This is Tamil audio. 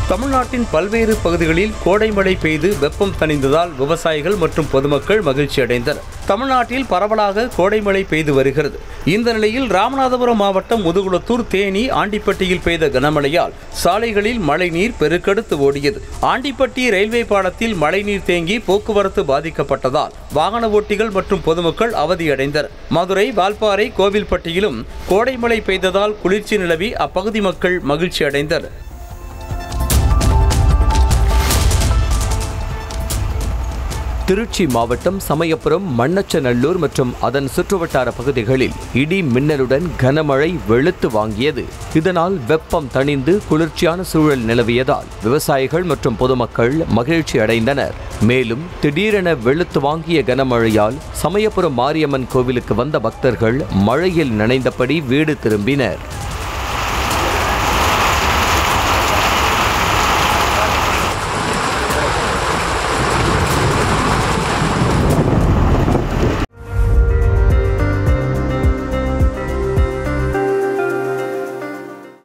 தமிழ்நாட்டின் பல்வேறு பகுதிகளில் கோடை மழை பெய்து வெப்பம் தணிந்ததால் விவசாயிகள் மற்றும் பொதுமக்கள் மகிழ்ச்சி அடைந்தனர் தமிழ்நாட்டில் பரவலாக கோடை மழை பெய்து வருகிறது இந்த நிலையில் ராமநாதபுரம் மாவட்டம் முதுகுளத்தூர் தேனி ஆண்டிப்பட்டியில் பெய்த கனமழையால் சாலைகளில் மழைநீர் பெருக்கெடுத்து ஓடியது ஆண்டிப்பட்டி ரயில்வே பாலத்தில் மழைநீர் தேங்கி போக்குவரத்து பாதிக்கப்பட்டதால் வாகன ஓட்டிகள் மற்றும் பொதுமக்கள் அவதியடைந்தனர் மதுரை வால்பாறை கோவில்பட்டியிலும் கோடை மழை பெய்ததால் குளிர்ச்சி நிலவி அப்பகுதி மக்கள் மகிழ்ச்சி அடைந்தனர் திருச்சி மாவட்டம் சமயபுரம் மண்ணச்சநல்லூர் மற்றும் அதன் சுற்றுவட்டார பகுதிகளில் இடி மின்னலுடன் கனமழை வெளுத்து வாங்கியது இதனால் வெப்பம் தணிந்து குளிர்ச்சியான சூழல் நிலவியதால் விவசாயிகள் மற்றும் பொதுமக்கள் மகிழ்ச்சி அடைந்தனர் மேலும் திடீரென வெளுத்து வாங்கிய கனமழையால் சமயபுரம் மாரியம்மன் கோவிலுக்கு வந்த பக்தர்கள் மழையில் நனைந்தபடி வீடு திரும்பினர்